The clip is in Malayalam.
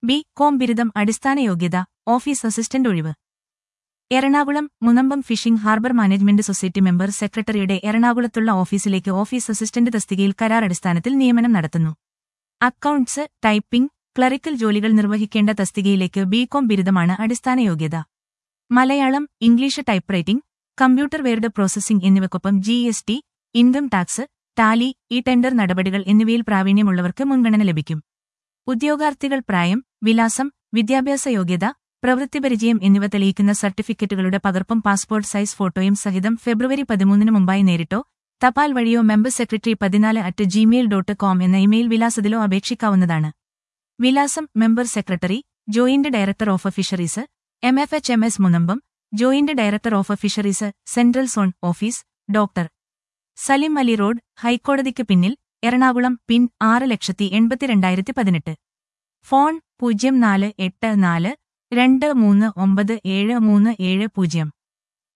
ബി കോം ബിരുദം അടിസ്ഥാന യോഗ്യത ഓഫീസ് അസിസ്റ്റന്റ് ഒഴിവ് Ernakulam Munambam fishing harbour management society member സെക്രട്ടറിയുടെ എറണാകുളത്തുള്ള ഓഫീസിലേക്ക് ഓഫീസ് അസിസ്റ്റന്റ് തസ്തികയിൽ കരാർ അടിസ്ഥാനത്തിൽ നിയമനം നടത്തുന്നു അക്കൌണ്ട്സ് ടൈപ്പിംഗ് ക്ലറിക്കൽ ജോലികൾ നിർവഹിക്കേണ്ട തസ്തികയിലേക്ക് ബികോം ബിരുദമാണ് അടിസ്ഥാന യോഗ്യത Malayalam English type writing computer word processing എന്നിവയ്ക്കൊപ്പം G S T income tax tally E tender നടപടികൾ എന്നിവയിൽ പ്രാവീണ്യമുള്ളവർക്ക് മുൻഗണന ലഭിക്കും ഉദ്യോഗാർത്ഥികൾ പ്രായം വിലാസം വിദ്യാഭ്യാസ യോഗ്യത പ്രവൃത്തിപരിചയം എന്നിവ തെളിയിക്കുന്ന സർട്ടിഫിക്കറ്റുകളുടെ പകർപ്പും പാസ്പോർട്ട് സൈസ് ഫോട്ടോയും സഹിതം ഫെബ്രുവരി പതിമൂന്നിന് മുമ്പായി നേരിട്ടോ തപാൽ വഴിയോ മെമ്പർ സെക്രട്ടറി പതിനാല് അറ്റ് ജിമെയിൽ ഡോട്ട് കോം എന്ന ഇമെയിൽ വിലാസത്തിലോ അപേക്ഷിക്കാവുന്നതാണ് വിലാസം member secretary joint director of fisheries M F H M S Munambam joint director of fisheries central zone office doctor Salim Ali road ഹൈക്കോടതിക്ക് പിന്നിൽ എറണാകുളം പിൻ ആറ് ലക്ഷത്തി എൺപത്തിരണ്ടായിരത്തി പതിനെട്ട് ഫോൺ പൂജ്യം നാല് എട്ട് നാല് രണ്ട് മൂന്ന് ഒമ്പത് ഏഴ് മൂന്ന് ഏഴ് പൂജ്യം